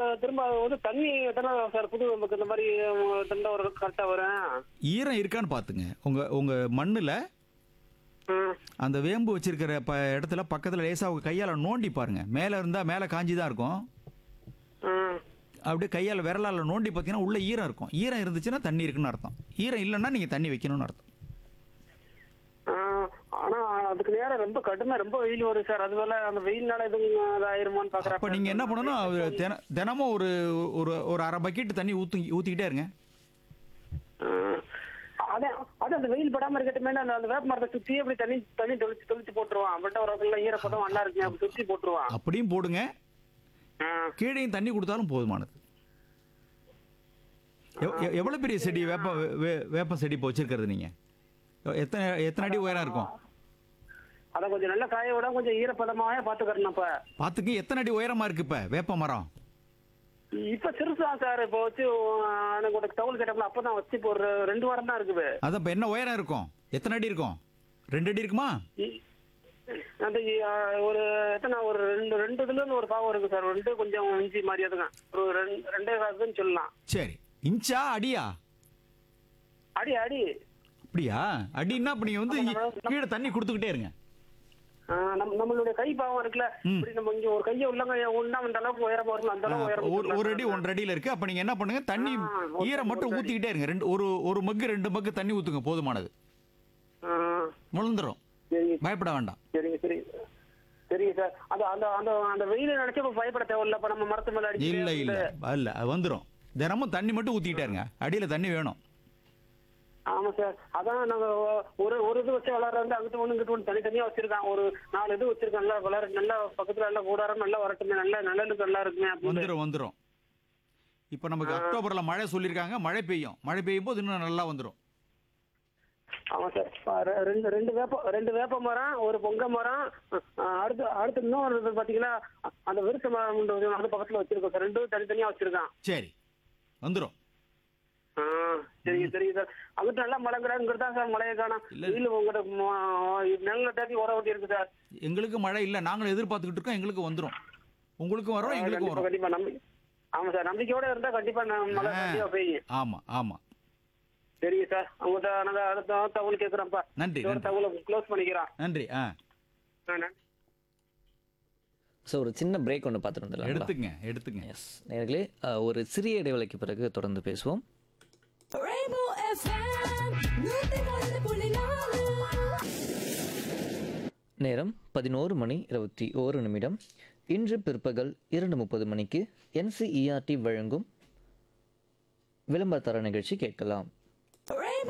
த- திரும்ப அது வந்து தண்ணி எத்தனை சார் புது நமக்கு இந்த மாதிரி தண்டை ஒரு கரெக்டா வரும் ஈரம் இருக்கான்னு பார்த்துங்க உங்க உங்க மண்ணுல ம். அந்த வேம்பு வச்சிருக்கிற ப இடத்துல பக்கத்துல லேசா உங்க கையால நோண்டி பாருங்க மேல இருந்தா மேல காஞ்சி தான் இருக்கும் ம். அப்படியே கையால விரலால நோண்டி பார்த்தீங்கன்னா உள்ள ஈரம் இருக்கும் ஈரம் இருந்துச்சுன்னா தண்ணி இருக்குன்னு அர்த்தம் ஈரம் இல்லைன்னா நீங்க தண்ணி வைக்கணும்னு அர்த்தம் ஆ, ஆனா அதுக்கு நேரம் ரொம்ப கடுமை ரொம்ப வெயில் வரும் சார் அதுவேளை அந்த வெயில்னால எதுவும் இதாயிருமான்னு அப்ப பாக்குறேன் நீங்க என்ன பண்ணணும் அது தின- தினமும் ஒரு ஒரு ஒரு அரை பக்கெட் தண்ணி ஊத்து ஊத்திக்கிட்டே இருங்க அதான் அதான் அந்த வெயில் படாம இருக்கட்டுமே அந்த அந்த வேப்ப மரத்தை சுத்தி அப்படி தண்ணி தண்ணி தெளிச்சு தெளிச்சு போட்டுருவான் பட்ட ஒரு ஈரப்பதம் நல்லா இருக்கு அப்படி சுத்தி போட்டுருவான் அப்படியும் போடுங்க ஆ. கீழையும் தண்ணி கொடுத்தாலும் போதுமானது எவ்- எவ்- எவ்வளவு பெரிய செடி வேப்ப வே- வேப்ப செடி இப்போ வச்சிருக்கிறது நீங்க எத்தனை எத்தனை அடி உயரம் இருக்கும் அத கொஞ்சம் நல்ல காய விட கொஞ்சம் ஈரப்பதமாவே பாத்துக்கிறேன் இப்ப பார்த்துக்கு எத்தனை அடி உயரமா இருக்கு இப்ப வேப்ப மரம் இப்ப சிறுசுதான் சார் இப்போ வச்சு ஆ, எனக்கு ஒரு டவுல் கேட்டப்பல அப்பதான் வச்சு இப்போ ஒரு ரெண்டு வாரம் தான் இருக்குது அதான் இப்ப என்ன உயரம் இருக்கும் எத்தனை அடி இருக்கும் ரெண்டு அடி இருக்குமா இ- அந்த ஆ, ஒரு எத்தனை ஒரு ரெண்டு ரெண்டு இதுல இருந்து ஒரு பாவம் இருக்கு சார் ரெண்டு கொஞ்சம் இஞ்சி மாதிரி அதுங்க ஒரு ரெண்டு ரெண்டே காசுன்னு சொல்லலாம் சரி இன்ச்சா அடியா அடி அடி அப்படியா அடின்னா அப்ப நீங்க வந்து இ- கீழே தண்ணி கொடுத்துக்கிட்டே இருங்க ஆ, நம்ம நம்மளுடைய கை பாவம் இருக்குல்ல ம். இப்படி நம்ம இங்க ஒரு கையை உள்ளங்க உண்டா அந்த அளவுக்கு உயரமா இருக்கும் அந்த அளவுக்கு உயரம் ஒரு ஒரு அடி ஒன்றரை அடியில இருக்கு அப்ப நீங்க என்ன பண்ணுங்க தண்ணி ஆ, ஒரு ஈரம் மட்டும் ஒரு அடி. ஊத்திக்கிட்டே இருங்க ரெண்டு ஒரு ஒரு மக்கு ரெண்டு மக்கு தண்ணி ஊத்துங்க போதுமானது ஆ, முழுந்துரும் சரிங்க பயப்பட வேண்டாம் சரிங்க சரி சரிங்க சார் அந்த அந்த அந்த அந்த வெயில நினைச்சு இப்ப பயப்பட தேவையில்ல இப்ப நம்ம மரத்து மேல அடிச்சு இல்ல இல்ல இல்ல அது வந்துரும் தினமும் தண்ணி மட்டும் ஊத்திக்கிட்டே இருங்க அடியில தண்ணி வேணும் ஆமா சார் அதான் நாங்க ஒரு ஒரு இது வச்சு வளர்றது அங்கிட்டு ஒண்ணு இங்கிட்டு ஒண்ணு தனித்தனியா வச்சிருக்கான் ஒரு நாலு இது வச்சிருக்கேன் நல்லா வளர நல்லா பக்கத்துல நல்லா கூடாரம் நல்லா வரட்டுமே நல்லா நிழலுக்கு நல்லா இருக்குமே அப்படின்னு வந்துரும் வந்துரும் இப்ப நமக்கு அக்டோபர்ல மழை சொல்லியிருக்காங்க மழை பெய்யும் மழை பெய்யும் போது இன்னும் நல்லா வந்துரும் ஆமா சார் ஆ, ரெ- ரெண்டு ரெண்டு வேப்ப ரெண்டு வேப்ப மரம் ஒரு பொங்க மரம் ஆ, அடுத்து அடுத்து இன்னொரு இது பாத்தீங்கன்னா அந்த விருத்த மரம் ஒன்று வந்து அது பக்கத்துல வச்சிருக்கோம் சார் ரெண்டும் தனித்தனியா வச்சிருக்கான் சரி வந்துரும் ஆ, சரிங்க சரிங்க சார் அங்கிட்ட நல்லா மழைங்கிறாங்கிறது தான் சார் மழையை காணும் இல்ல. வெயில் உங்கள்கிட்ட நல்ல டேட்டி உர ஓட்டி இருக்கு சார் எங்களுக்கு மழை இல்ல நாங்களும் எதிர்பார்த்துக்கிட்டு இருக்கோம் எங்களுக்கு வந்துரும் உங்களுக்கும் வரும் எங்களுக்கும் கண்டிப்பா வரும் கண்டிப்பா நம்பி ஆமா சார் நம்பிக்கையோட இருந்தா கண்டிப்பா நான் மழை ஆ. கண்டிப்பா பெய்யும் ஆமா ஆமா சரிங்க சார் உங்கள்கிட்ட நாங்க அடுத்த தகவல் கேட்குறோம்ப்பா நன்றி, இதோட நன்றி. தகவலை க்ளோஸ் பண்ணிக்கிறோம் நன்றி ஆ ஆ, நன்றி ஸோ ஒரு சின்ன பிரேக் ஒன்று பார்த்துட்டு வந்துடலாம் எடுத்துங்க எடுத்துங்க எஸ் நேர்களே அஹ், ஒரு சிறிய இடைவேளைக்கு பிறகு தொடர்ந்து பேசுவோம் Rainbow FM, நூத்தி நாலு புள்ளி நாலு. நேரம் பதினோரு மணி இருபத்தி ஓரு நிமிடம் இன்று பிற்பகல் இரண்டு முப்பது மணிக்கு என்சிஇஆர்டி வழங்கும் விளம்பர தர நிகழ்ச்சி கேட்கலாம்